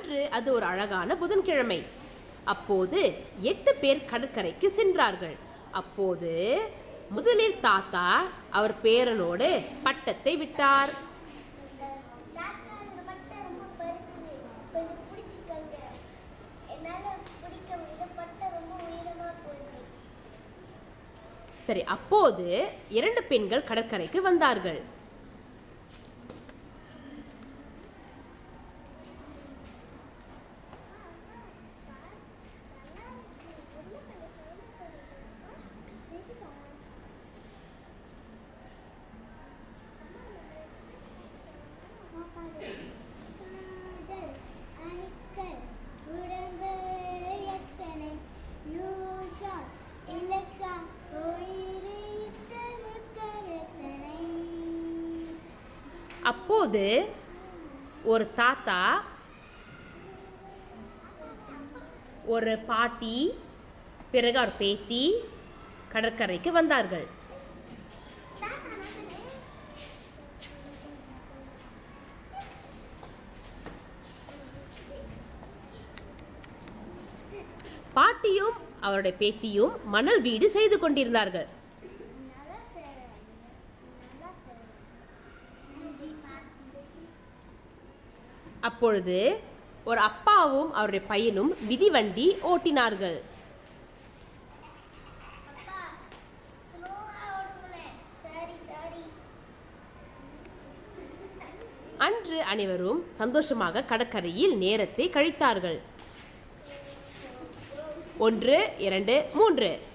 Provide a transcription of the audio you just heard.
அன்று அது ஒரு அழகான புதன்கிழமை அப்போது எட்டு பேர் கடற்கரைக்கு சென்றார்கள் அப்போது முதலில் தாத்தா அவர் பேரனோடு பட்டத்தை விட்டார் தாத்தா இந்த பட்டை ரொம்ப பருக்குது கொஞ்சம் பிடிச்சிக்கோங்க என்னால பிடிக்க முடியல பட்டை ரொம்ப உயரமா போகுது சரி அப்போது இரண்டு பெண்கள் கடற்கரைக்கு வந்தார்கள் காதல், அணுக்கள், உடம்பு எத்தனை, யூஷா, இலக்ஷா, உயிரித்த முத்தம் எத்தனை. அப்போது ஒரு தாத்தா ஒரு பாட்டி பிறகு அவர் பேத்தி கடற்கரைக்கு வந்தார்கள் பாட்டியும் அவருடைய பேத்தியும் மணல் வீடு செய்து கொண்டிருந்தார்கள் நல்லா செய்றேன். நல்லா செய்றேன். நன்றி, பாட்டி. அப்பொழுது ஒரு அப்பாவும் அவருடைய பையனும் மிதிவண்டி ஓட்டினார்கள் அப்பா, ஸ்லோவா ஓடுங்களேன். சரி சரி அன்று அனைவரும் சந்தோஷமாக கடற்கரையில் நேரத்தை கழித்தார்கள் ஒன்று இரண்டு மூன்று